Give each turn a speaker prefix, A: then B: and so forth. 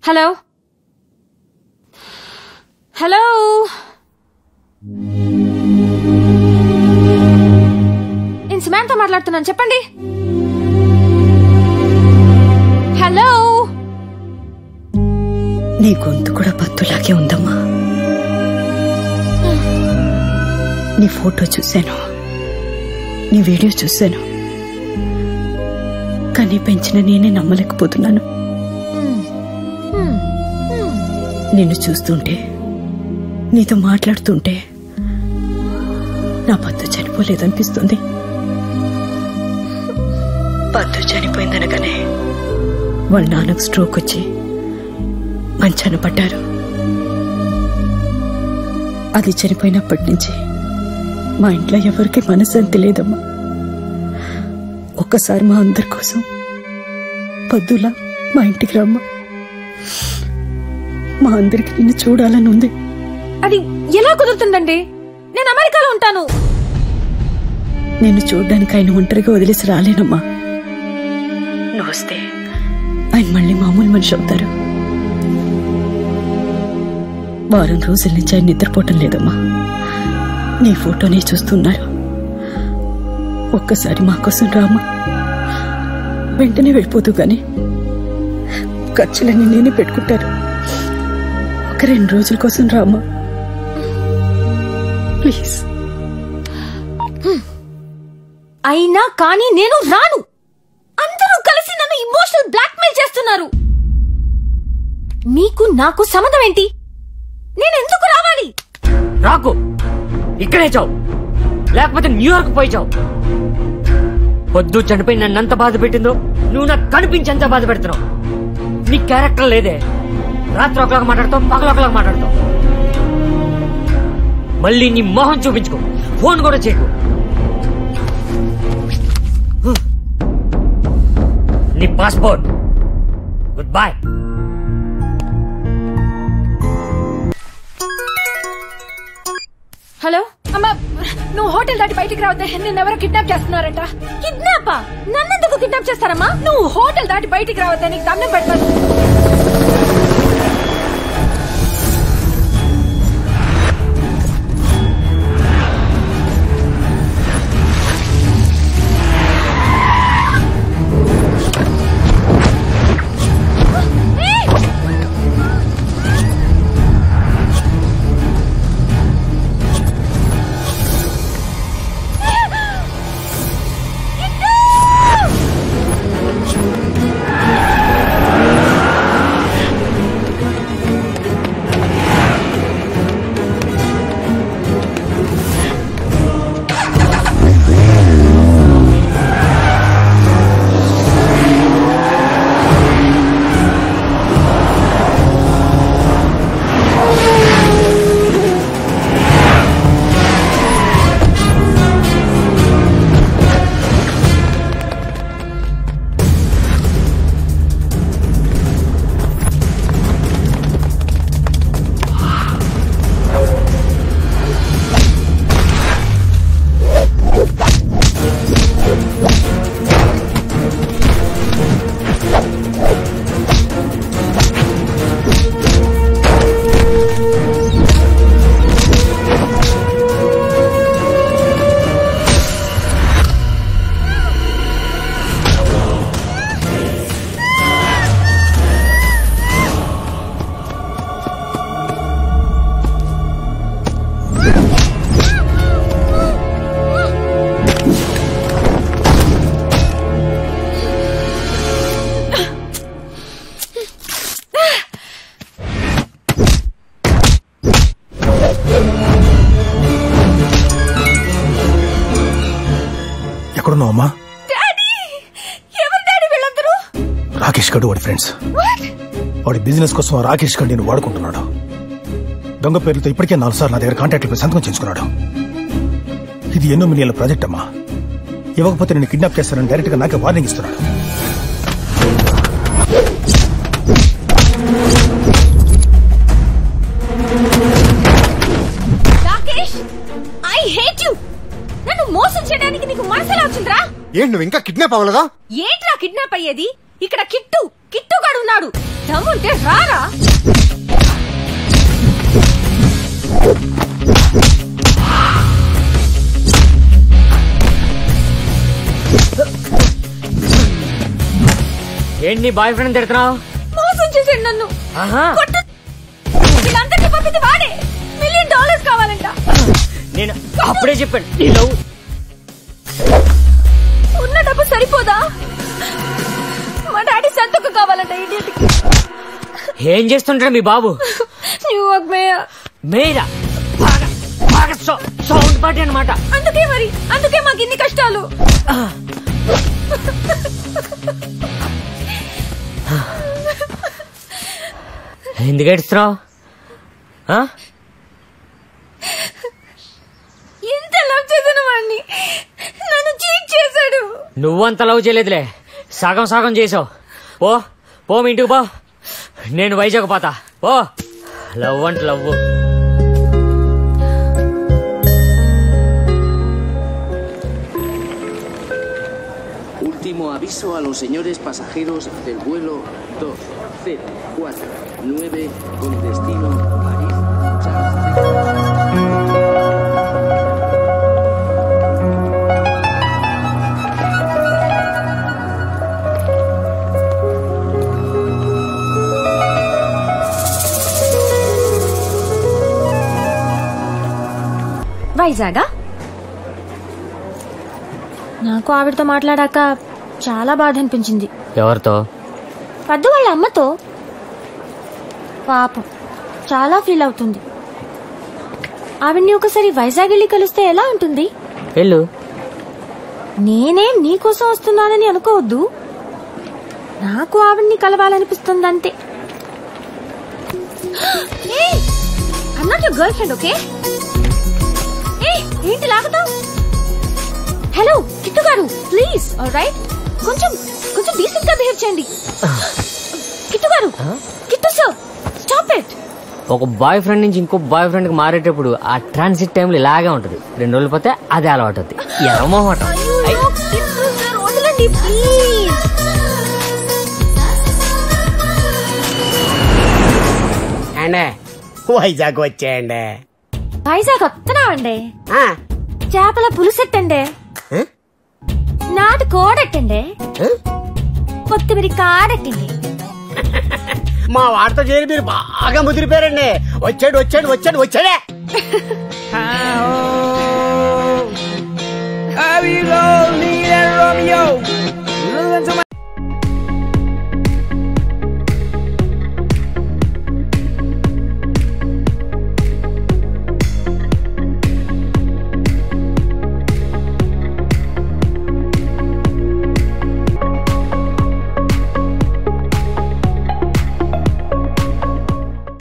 A: Hello hello నేను సుమాన్తో మాట్లాడుతున్నాను చెప్పండి హలో
B: నీ గొంతు కూడా పత్తులాగే ఉందమ్మా నీ ఫోటో చూశాను నీ వీడియో చూశాను కానీ పెంచిన నేనే నమ్మలేకపోతున్నాను నిన్ను చూస్తుంటే నీతో మాట్లాడుతుంటే నా పద్దు చనిపోలేదనిపిస్తుంది పద్దు చనిపోయిందనగానే వాళ్ళ నాన్నకు స్ట్రోక్ వచ్చి మంచాన పడ్డారు అది చనిపోయినప్పటి నుంచి మా ఇంట్లో ఎవరికి మనశ్శాంతి లేదమ్మా ఒక్కసారి మా అందరి కోసం పద్దులా మా ఇంటికి రమ్మా మా అందరికి నిన్ను చూడాలని ఉంది
A: అది ఎలా కుదురుతుందండి నేను అమెరికాలో ఉంటాను
B: నిన్ను చూడడానికి ఆయన ఒంటరిగా వదిలేసి రాలేనమ్మా నువ్వు వస్తే ఆయన మళ్ళీ మామూలు మనిషి అవుతారు వారం రోజుల నుంచి ఆయన నిద్రపోవటం లేదమ్మా నీ ఫోటోనే చూస్తున్నారు ఒక్కసారి మా కోసం రామ్మా వెంటనే వెళ్ళిపోతూ గాని ఖర్చులన్నీ నేనే పెట్టుకుంటాను ఒక రెండు రోజుల కోసం రామ్మా ప్లీజ్
A: అయినా కానీ నేను రాను అందరూ కలిసి నన్ను ఇమోషనల్ బ్లాక్మెయిల్ చేస్తున్నారు మీకు నాకు సంబంధం ఏంటి నేను ఎందుకు రావాలి
C: రాకు ఇక్కడే చావు లేకపోతే న్యూయార్క్ పోయి చావు పొద్దు చనిపోయి నన్ను ఎంత బాధ పెట్టిందో నువ్వు నాకు కనిపించేంత బాధ పెడుతున్నావు నీ క్యారెక్టర్ లేదే రాత్రి ఒకలాగా మాట్లాడతావు పగల ఒకలాగా మాట్లాడతావు మళ్ళీ నీ మొహం చూపించుకో ఫోన్ కూడా చేయకు నీ పాస్పోర్ట్ గుడ్ బై
A: హలో
D: అమ్మా నువ్వు హోటల్ దాటి బయటికి రావద్దే నిన్ను ఎవరో కిడ్నాప్ చేస్తున్నారంట
A: కిడ్నాపా నన్నెందుకు కిడ్నాప్ చేస్తారమ్మా
D: నువ్వు హోటల్ దాటి బయటికి రావద్దే నీకు దండం పెడతాను
E: ఎక్కడున్నావు అమ్మా
A: డాడీ ఎవరు డాడీ వీళ్ళందరూ
E: రాకేష్ గడు వాడి ఫ్రెండ్స్ వాడి బిజినెస్ కోసం ఆ రాకేష్ గడు నేను వాడుకుంటున్నాడు దొంగ పేర్లతో ఇప్పటికే నాలుగు సార్లు నా దగ్గర కాంటాక్ట్లపై సంతకం చేసుకున్నాడు ఇది ఎన్నో మిలియన్ల ప్రాజెక్ట్ అమ్మా ఇవ్వకపోతే నేను కిడ్నాప్ చేస్తానని డైరెక్ట్ గా నాకే వార్నింగ్ ఇస్తున్నాడు
A: రాకేష్ ఐ హేట్ యు నన్ను మోసం చేయడానికి నీకు మనసులా వచ్చిందిరా
F: ఏంటి నువ్వు ఇంకా కిడ్నాప్ అవ్వలేదా
A: ఏంట్రా కిడ్నాప్ అయ్యేది ఇక్కడ కిట్టు కిట్టుగాడు ఉన్నాడు దమ్ముంటే రారా
C: ఏంటి నీ బాయ్ ఫ్రెండ్ తిడుతున్నావు
A: మోసం చేసాడు నన్ను
C: ఆహా
A: కొట్టు వీళ్ళందరినీ పంపింది వాడే మిలియన్ డాలర్స్ కావాలంట
C: నేను అప్పుడే చెప్పాను నీ లవ్
A: ఉన్న డబ్బు సరిపోదా మా డాడీ సంతకు కావాలంట ఇడియట్
C: ఏం చేస్తుంటాడు మీ బాబు
A: న్యూయార్క్ మేయర్
C: మేరా బాగా బాగా సౌ- సౌండ్ పార్టీ అనమాట
A: అందుకే మరి అందుకే మాకు ఇన్ని కష్టాలు
C: ఎందుకు ఏడుస్తున్నావు ఆ?
A: ఎంత లవ్ చేసిన వాడిని నన్ను చీట్ చేశాడు
C: నువ్వంత లవ్ చేయలేదులే సగం సగం చేసావు పో పో మీ ఇంటికి పో నేను వైజాగ్ పోతా పో లవ్ అంటే love
F: Último aviso a los señores pasajeros del vuelo 2049 con destino París. Charles de-
A: వైజాగా నాకు ఆవిడతో మాట్లాడాక చాలా బాధ అనిపించింది
C: ఎవరితో
A: పెద్ద వాళ్ళ అమ్మతో పాపం చాలా ఫీల్ అవుతుంది ఆవిడ్ని ఒకసారి వైజాగ్ వెళ్ళి కలిస్తే ఎలా ఉంటుంది
C: వెళ్ళు
A: నేనేం నీకోసం వస్తున్నానని అనుకోవద్దు నాకు ఆవిడ్ని కలవాలనిపిస్తుంది అంతే I'm not your girlfriend okay ఏంటి లాగుతావు హలో కిట్టు గారు ప్లీజ్ రైట్ కొంచెం కొంచెం డీసెంట్ గా బిహేవ్ చేయండి కిట్టు గారు కిట్టు సార్ స్టాప్ ఇట్
C: ఒక బాయ్ ఫ్రెండ్ నుంచి ఇంకో బాయ్ ఫ్రెండ్ కి మారేటప్పుడు ఆ ట్రాన్సిట్ టైంలో ఇలాగే ఉంటది రెండు రోజులు పోతే అదే అలవాటు అవుతుంది ఎరమోహట
A: అయ్యో కిట్టు సార్ వదలండి ప్లీజ్
G: అండే వైజాగ్ వచ్చేయండి
A: వైజాగ్ వస్తున్నామండి
G: ఆ,
A: చేపల పులుసెట్టండి
G: ఆ?
A: నాటు కోడెట్టండి
G: ఆ?
A: కొత్తిమీర కాడెట్టండి
G: మా వాడితో చేరి మీరు బాగా ముదిరిపోయారండి వచ్చాడు వచ్చాడు వచ్చాడు వచ్చాడే
H: ఆ, ఓ